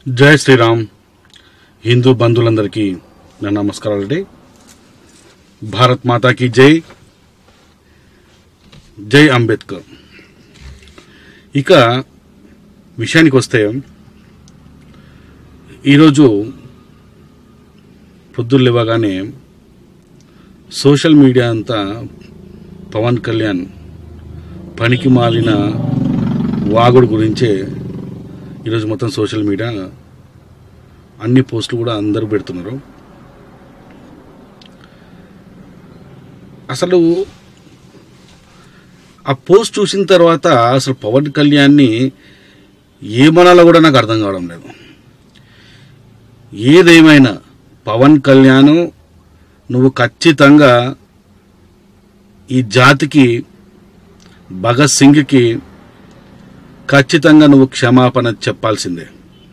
జై శ్రీరామ్ హిందూ బంధువులందరికీ నా నమస్కారాలండి భారత్ మాతాకి జై జై అంబేద్కర్ ఇక విషయానికి వస్తే ఈరోజు పొద్దున్న లేవగానే సోషల్ మీడియా అంతా పవన్ కళ్యాణ్ పనికి మాలిన వాగుడు గురించే ఈరోజు మొత్తం సోషల్ మీడియా అన్ని పోస్టులు కూడా అందరూ పెడుతున్నారు అసలు ఆ పోస్ట్ చూసిన తర్వాత అసలు పవన్ కళ్యాణ్ని ఏమనాలో కూడా నాకు అర్థం కావడం లేదు ఏదేమైనా పవన్ కళ్యాణ్ నువ్వు ఖచ్చితంగా ఈ జాతికి భగత్ సింగ్కి ఖచ్చితంగా నువ్వు క్షమాపణ చెప్పాల్సిందే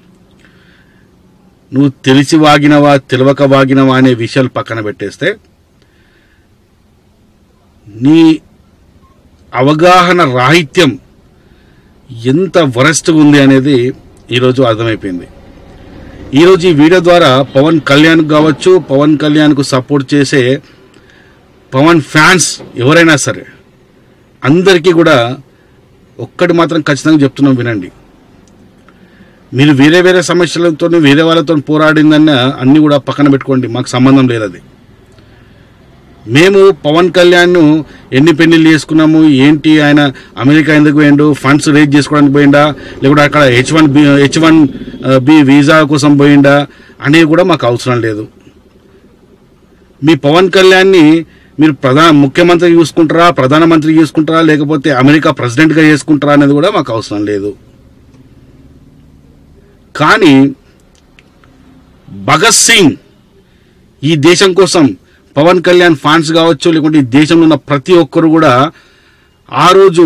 నువ్వు తెలిసి వాగినవా తెలియక వాగినవా అనే విషయాలు పక్కన పెట్టేస్తే నీ అవగాహన రాహిత్యం ఎంత వరస్ట్గా ఉంది అనేది ఈరోజు అర్థమైపోయింది ఈరోజు ఈ వీడియో ద్వారా పవన్ కళ్యాణ్ కావచ్చు పవన్ కళ్యాణ్కు సపోర్ట్ చేసే పవన్ ఫ్యాన్స్ ఎవరైనా సరే అందరికీ కూడా ఒక్కటి మాత్రం ఖచ్చితంగా చెప్తున్నాం వినండి మీరు వేరే వేరే సమస్యలతో వేరే వాళ్ళతో పోరాడిందన్న అన్నీ కూడా పక్కన పెట్టుకోండి మాకు సంబంధం లేదు అది మేము పవన్ కళ్యాణ్ ఎన్ని పెళ్లిళ్ళు చేసుకున్నాము ఏంటి ఆయన అమెరికా ఎందుకు పోయిండు ఫండ్స్ రేజ్ చేసుకోవడానికి పోయిండా లేకుంటే అక్కడ H one B H one B visa కోసం పోయిండా అనేవి కూడా మాకు అవసరం లేదు మీ పవన్ కళ్యాణ్ని మీరు ప్రధాన ముఖ్యమంత్రి చూసుకుంటారా ప్రధానమంత్రి చూసుకుంటారా లేకపోతే అమెరికా ప్రెసిడెంట్గా చేసుకుంటారా అనేది కూడా మాకు అవసరం లేదు కానీ భగత్ సింగ్ ఈ దేశం కోసం పవన్ కళ్యాణ్ ఫ్యాన్స్ కావచ్చు లేకుంటే ఈ దేశంలో ఉన్న ప్రతి ఒక్కరు కూడా ఆ రోజు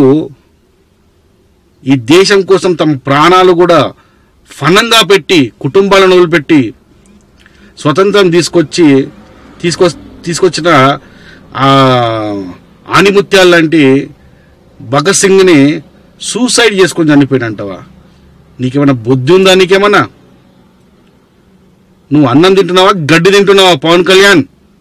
ఈ దేశం కోసం తమ ప్రాణాలు కూడా ఫనంగా పెట్టి కుటుంబాలను వదిలిపెట్టి స్వతంత్రం తీసుకొచ్చి తీసుకొ తీసుకొచ్చిన ఆ ఆనిముత్యాలు లాంటి భగత్ సింగ్ని సూసైడ్ చేసుకొని చనిపోయినంటవా నీకేమైనా బుద్ధి ఉందా నీకేమన్నా నువ్వు అన్నం తింటున్నావా గడ్డి తింటున్నావా పవన్ కళ్యాణ్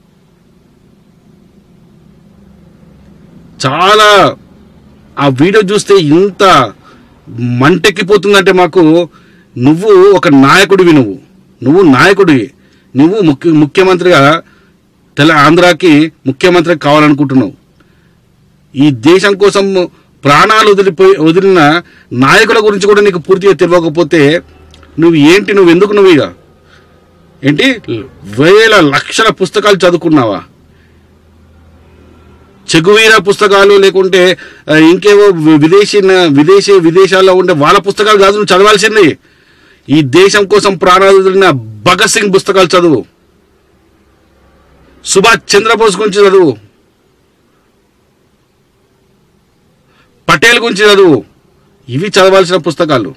చాలా ఆ వీడియో చూస్తే ఇంత మంటెక్కిపోతుందంటే మాకు నువ్వు ఒక నాయకుడివి నువ్వు నువ్వు నాయకుడివి నువ్వు ముఖ్య ముఖ్యమంత్రిగా తెల ఆంధ్రాకి ముఖ్యమంత్రి కావాలనుకుంటున్నావు ఈ దేశం కోసం ప్రాణాలు వదిలిపోయి వదిలిన నాయకుల గురించి కూడా నీకు పూర్తిగా తెలియకపోతే నువ్వు ఏంటి నువ్వు ఎందుకు నువ్వు ఇక ఏంటి వేల లక్షల పుస్తకాలు చదువుకున్నావా చెగువీర పుస్తకాలు లేకుంటే ఆ, ఇంకేవో వి- విదేశీ విదేశీ విదేశాల్లో ఉండే వాళ్ళ పుస్తకాలు కాదు నువ్వు చదవాల్సింది ఈ దేశం కోసం ప్రాణాలు వదిలిన భగత్ సింగ్ పుస్తకాలు చదువు సుభాష్ చంద్రబోస్ గురించి చదువు పటేల్ గురించి చదువు ఇవి చదవాల్సిన పుస్తకాలు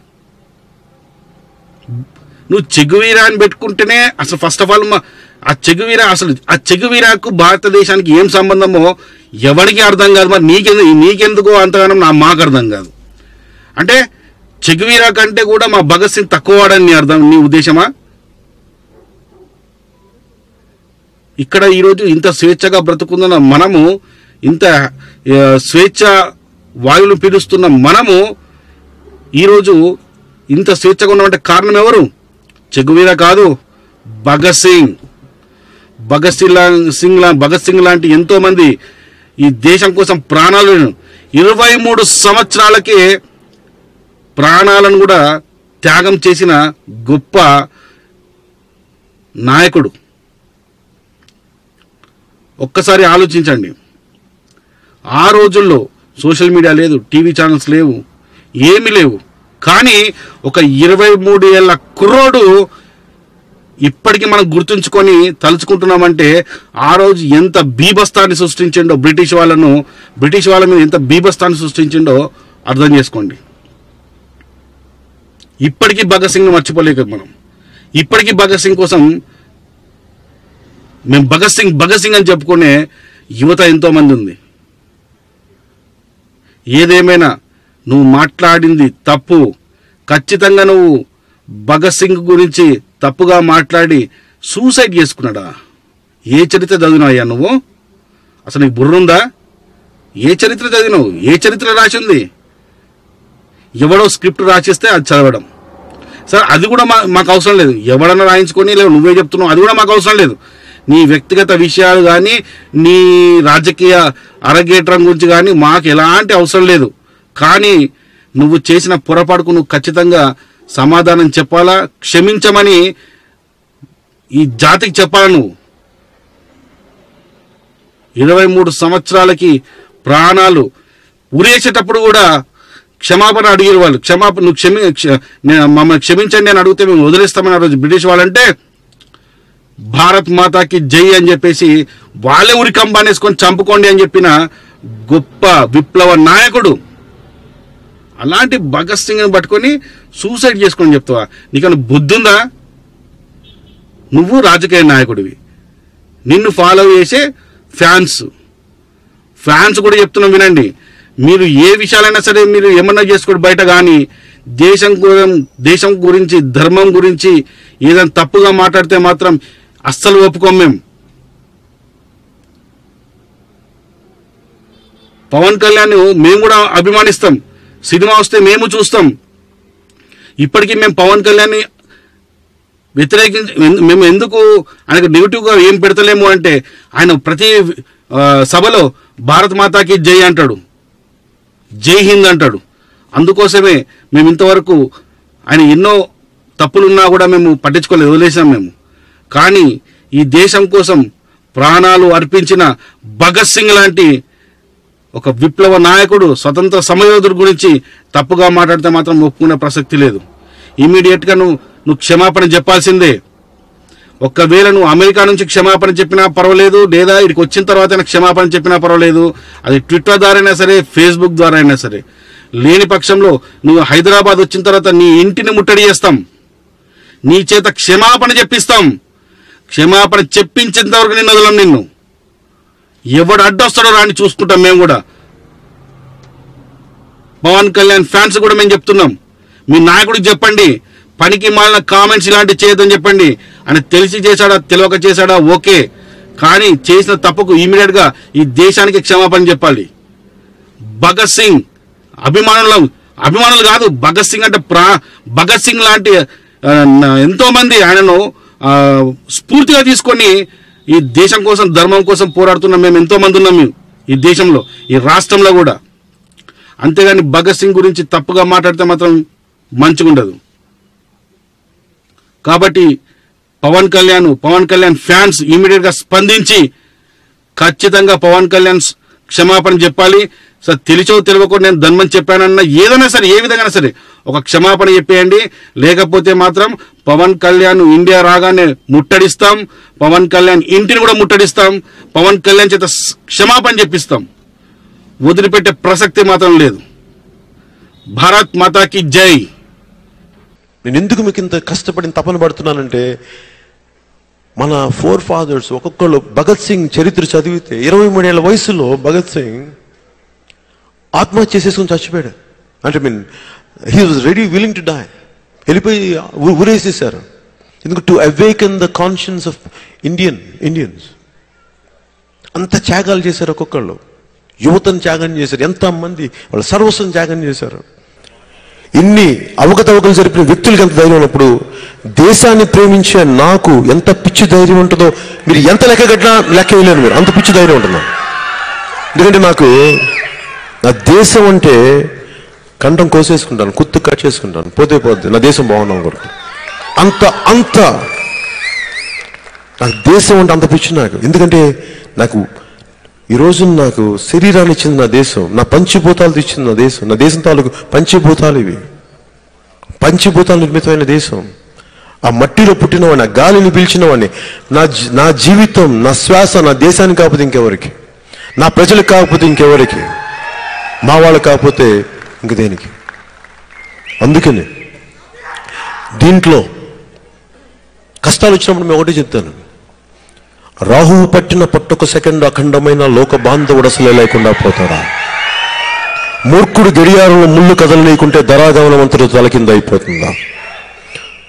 నువ్వు చెగువీరా అని పెట్టుకుంటేనే అసలు ఫస్ట్ ఆఫ్ ఆల్ ఆ చెగువీరా అసలు ఆ చెగువీరాకు భారతదేశానికి ఏం సంబంధమో ఎవరికి అర్థం కాదు మరి నీకెందుకు నీకెందుకో అంతగానం నా మాకు అర్థం కాదు అంటే చెగువీరా కంటే కూడా మా భగత్ సింగ్ తక్కువ వాడని నీ అర్థం నీ ఉద్దేశమా ఇక్కడ ఈరోజు ఇంత స్వేచ్ఛగా బ్రతుకున్న మనము ఇంత ఆ, స్వేచ్ఛ వాయువులు పీలుస్తున్న మనము ఈరోజు ఇంత స్వేచ్ఛగా ఉన్నామంటే కారణం ఎవరు చెగువీర కాదు భగత్ సింగ్ భగత్ సింగ్ లా సింగ్ లా భగత్ సింగ్ లాంటి ఎంతో మంది ఈ దేశం కోసం ప్రాణాలను ఇరవై మూడు సంవత్సరాలకే ప్రాణాలను కూడా త్యాగం చేసిన గొప్ప నాయకుడు ఒక్కసారి ఆలోచించండి ఆ రోజుల్లో సోషల్ మీడియా లేదు టీవీ ఛానల్స్ లేవు ఏమీ లేవు కానీ ఒక ఇరవై మూడు ఏళ్ళ కుర్రోడు ఇప్పటికీ మనం గుర్తుంచుకొని తలుచుకుంటున్నామంటే ఆ రోజు ఎంత బీభస్తాన్ని సృష్టించిండో బ్రిటిష్ వాళ్ళను బ్రిటిష్ వాళ్ళ మీద ఎంత బీభస్తాన్ని సృష్టించిండో అర్థం చేసుకోండి ఇప్పటికీ భగత్ సింగ్ను మర్చిపోలేక మనం ఇప్పటికీ భగత్ సింగ్ కోసం మేము భగత్ సింగ్ భగత్ సింగ్ అని చెప్పుకునే యువత ఎంతో మంది ఉంది ఏదేమైనా నువ్వు మాట్లాడింది తప్పు ఖచ్చితంగా నువ్వు భగత్ సింగ్ గురించి తప్పుగా మాట్లాడి సూసైడ్ చేసుకున్నాడా ఏ చరిత్ర చదివినావయ్యా నువ్వు అసలు నీకు బుర్రుందా ఏ చరిత్ర చదివినావు ఏ చరిత్ర రాసింది ఎవడో స్క్రిప్ట్ రాసిస్తే అది చదవడం సార్ అది కూడా మా మాకు అవసరం లేదు ఎవడన్నా రాయించుకొని లేదు నువ్వే చెప్తున్నావు అది కూడా మాకు అవసరం లేదు నీ వ్యక్తిగత విషయాలు కానీ నీ రాజకీయ అరగేట్రం గురించి కానీ మాకు ఎలాంటి అవసరం లేదు కానీ నువ్వు చేసిన పొరపాటుకు నువ్వు ఖచ్చితంగా సమాధానం చెప్పాలా క్షమించమని ఈ జాతికి చెప్పాలా నువ్వు ఇరవై మూడు సంవత్సరాలకి ప్రాణాలు ఉరేసేటప్పుడు కూడా క్షమాపణ అడిగారు వాళ్ళు క్షమాపణ నువ్వు క్షమి క్ష- నే- మమ్మల్ని క్షమించండి అని అడిగితే మేము వదిలేస్తామని ఆ రోజు బ్రిటిష్ వాళ్ళంటే భారత్ మాతాకి జై అని చెప్పేసి వాళ్ళే ఉరి కంబానేసుకొని చంపుకోండి అని చెప్పిన గొప్ప విప్లవ నాయకుడు అలాంటి భగత్ సింగ్ని పట్టుకొని సూసైడ్ చేసుకొని చెప్తావా నీకన్నా బుద్ధి ఉందా నువ్వు రాజకీయ నాయకుడివి నిన్ను ఫాలో చేసే ఫ్యాన్స్ ఫ్యాన్స్ కూడా చెప్తున్నాం వినండి మీరు ఏ విషయాలైనా సరే మీరు ఏమన్నా చేసుకోండి బయట కానీ దేశం గురం- దేశం గురించి ధర్మం గురించి ఏదైనా తప్పుగా మాట్లాడితే మాత్రం అస్సలు ఒప్పుకోం మేము పవన్ కళ్యాణ్ మేము కూడా అభిమానిస్తాం సినిమా వస్తే మేము చూస్తాం ఇప్పటికీ మేము పవన్ కళ్యాణ్ వ్యతిరేకించి ఎన్- మేము ఎందుకు ఆయనకు నెగిటివ్గా ఏం పెడతలేము అంటే ఆయన ప్రతి ఆ, సభలో భారత్ మాతాకి జై అంటాడు జై హింద్ అంటాడు అందుకోసమే మేము ఇంతవరకు ఆయన ఎన్నో తప్పులున్నా కూడా మేము పట్టించుకోలేదు వదిలేసాం మేము కానీ ఈ దేశం కోసం ప్రాణాలు అర్పించిన భగత్ సింగ్ లాంటి ఒక విప్లవ నాయకుడు స్వతంత్ర సమయోధుడి గురించి తప్పుగా మాట్లాడితే మాత్రం ఒప్పుకునే ప్రసక్తి లేదు ఇమీడియట్గా నువ్వు నువ్వు క్షమాపణ చెప్పాల్సిందే ఒక్కవేళ నువ్వు అమెరికా నుంచి క్షమాపణ చెప్పినా పర్వాలేదు లేదా ఇక్కడికి వచ్చిన తర్వాత అయినా క్షమాపణ చెప్పినా పర్వాలేదు అది ట్విట్టర్ ద్వారా అయినా సరే ఫేస్బుక్ ద్వారా అయినా సరే లేని పక్షంలో నువ్వు హైదరాబాద్ వచ్చిన తర్వాత నీ ఇంటిని ముట్టడి చేస్తాం నీ చేత క్షమాపణ చెప్పిస్తాం క్షమాపణ చెప్పించేంత వరకు నిన్ను వదలం నిన్ను ఎవడు అడ్డొస్తాడో రాని చూసుకుంటాం మేము కూడా పవన్ కళ్యాణ్ ఫ్యాన్స్ కూడా మేము చెప్తున్నాం మీ నాయకుడికి చెప్పండి పనికి మాలిన కామెంట్స్ ఇలాంటివి చేయొద్దని చెప్పండి ఆయన తెలిసి చేశాడా తెలియక చేశాడా ఓకే కానీ చేసిన తప్పుకు ఇమీడియట్ గా ఈ దేశానికి క్షమాపణ చెప్పాలి భగత్ సింగ్ అభిమానులు అభిమానులు కాదు భగత్ సింగ్ అంటే ప్రా భగత్ సింగ్ లాంటి ఆ, న- ఎంతో మంది ఆయనను ఆ, స్ఫూర్తిగా తీసుకొని ఈ దేశం కోసం ధర్మం కోసం పోరాడుతున్న మేము ఎంతో మంది ఉన్నాం మేము ఈ దేశంలో ఈ రాష్ట్రంలో కూడా అంతేగాని భగత్ సింగ్ గురించి తప్పుగా మాట్లాడితే మాత్రం మంచిగా ఉండదు కాబట్టి పవన్ కళ్యాణ్ పవన్ కళ్యాణ్ ఫ్యాన్స్ ఇమీడియట్ గా స్పందించి ఖచ్చితంగా పవన్ కళ్యాణ్ క్షమాపణ చెప్పాలి సార్ తెలిసో తెలియకుండా నేను ధన్మని చెప్పానన్న ఏదైనా సరే ఏ విధంగా సరే ఒక క్షమాపణ చెప్పేయండి లేకపోతే మాత్రం పవన్ కళ్యాణ్ ఇండియా రాగానే ముట్టడిస్తాం పవన్ కళ్యాణ్ ఇంటిని కూడా ముట్టడిస్తాం పవన్ కళ్యాణ్ చేత స్- క్షమాపణ చెప్పిస్తాం వదిలిపెట్టే ప్రసక్తి మాత్రం లేదు భారత్ మాతాకి జై నేను ఎందుకు మీకు ఇంత కష్టపడిన తపన పడుతున్నానంటే మన ఫోర్ ఫాదర్స్ ఒక్కొక్కళ్ళు భగత్ సింగ్ చరిత్ర చదివితే ఇరవై మూడేళ్ల వయసులో భగత్ సింగ్ ఆత్మహత్య చేసేసుకుని చచ్చిపోయాడు అంటే mean he was ready willing to die వెళ్ళిపోయి ఊ- ఊరేసేసారు ఎందుకు to awaken the conscience of Indian Indians అంత త్యాగాలు చేశారు ఒక్కొక్కళ్ళు యువతను త్యాగం చేశారు ఎంతమంది వాళ్ళ సర్వస్వం త్యాగం చేశారు ఇన్ని అవకతవకలు జరిపిన వ్యక్తులకి ఎంత ధైర్యం ఉన్నప్పుడు దేశాన్ని ప్రేమించే నాకు ఎంత పిచ్చి ధైర్యం ఉంటుందో మీరు ఎంత లెక్క కట్టినా లెక్క వేయలేరు మీరు అంత పిచ్చి ధైర్యం ఉంటుంది నాకు. ఎందుకంటే నాకు నా దేశం అంటే కంఠం కోసేసుకుంటాను కుత్తు కట్ చేసుకుంటాను పోతే పోతే నా దేశం బాగున్నాం కొరకు అంత అంత నాకు దేశం అంటే అంత పిచ్చి నాకు ఎందుకంటే నాకు ఈ రోజు నాకు శరీరాన్ని ఇచ్చింది నా దేశం నా పంచభూతాలు ఇచ్చింది నా దేశం నా దేశం తాలూకు పంచభూతాలు ఇవి పంచభూతాలు నిర్మితమైన దేశం ఆ మట్టిలో పుట్టినవాడిని ఆ గాలిని పీల్చినవాడిని నా జీ- నా జీవితం నా శ్వాస నా దేశానికి కాకపోతే ఇంకెవరికి నా ప్రజలకు కాకపోతే ఇంకెవరికి మా వాళ్ళు కాకపోతే ఇంక దేనికి అందుకని దీంట్లో కష్టాలు వచ్చినప్పుడు మేము ఒకటే చెప్తాను రాహువు పట్టిన పట్టొక సెకండ్ అఖండమైన లోక బాంధవుడు అసలే లేకుండా పోతాడా మూర్ఖుడు గడియారంలో ముళ్ళు కదలనీయకుంటే ధరాగమనం అంతటి తల కింద అయిపోతుందా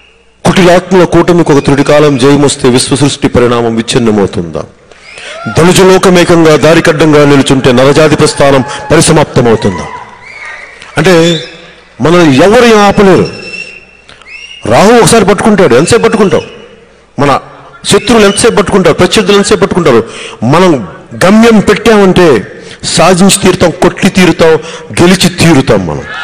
కుటిలాత్మల కూటమికి ఒక త్రుడికాలం జయమొస్తే విశ్వసృష్టి పరిణామం విచ్ఛిన్నమవుతుందా ధనుజలోకమేకంగా దారికడ్డంగా నిలుచుంటే నరజాతి ప్రస్థానం పరిసమాప్తమవుతుందా అంటే మనల్ని ఎవరు ఏం ఆపలేరు రాహు ఒకసారి పట్టుకుంటాడు ఎంతసేపు పట్టుకుంటావు మన శత్రువులు ఎంతసేపు పట్టుకుంటారు ప్రత్యర్థులు ఎంతసేపు పట్టుకుంటారు మనం గమ్యం పెట్టామంటే సాధించి తీరుతాం కొట్టి తీరుతాం గెలిచి తీరుతాం మనం